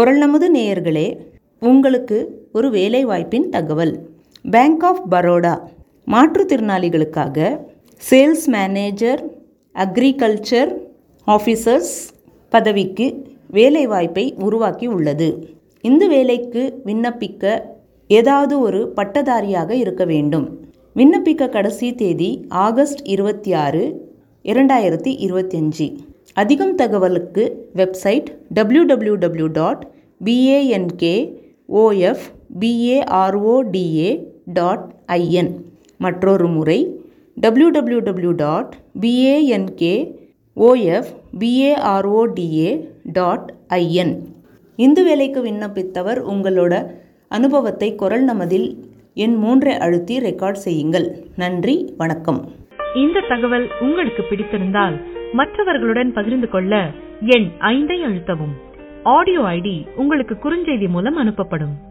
குரல் நமது நேயர்களே உங்களுக்கு ஒரு வேலைவாய்ப்பின் தகவல் பேங்க் ஆஃப் பரோடா மாற்றுத்திறனாளிகளுக்காக சேல்ஸ் மேனேஜர் அக்ரிகல்ச்சர் ஆஃபீஸர்ஸ் பதவிக்கு வேலைவாய்ப்பை உருவாக்கி உள்ளது இந்த வேலைக்கு விண்ணப்பிக்க ஏதாவது ஒரு பட்டதாரியாக இருக்க வேண்டும் விண்ணப்பிக்க கடைசி தேதி ஆகஸ்ட் இருபத்தி ஆறு இரண்டாயிரத்தி இருபத்தஞ்சி அதிகம் தகவலுக்கு website W W W dot BANK OF BARODA dot IN மற்றொரு முறை W W W dot BANK OF BARODA dot IN இந்த வேலைக்கு விண்ணப்பித்தவர் உங்களோட அனுபவத்தை குரல் நமதில் எண் மூன்றை அழுத்தி ரெக்கார்ட் செய்யுங்கள் நன்றி வணக்கம் இந்த தகவல் உங்களுக்கு பிடித்திருந்தால் மற்றவர்களுடன் பகிர்ந்து கொள்ள எண் ஐந்தை அழுத்தவும் ஆடியோ ஐடி உங்களுக்கு குறுஞ்செய்தி மூலம் அனுப்பப்படும்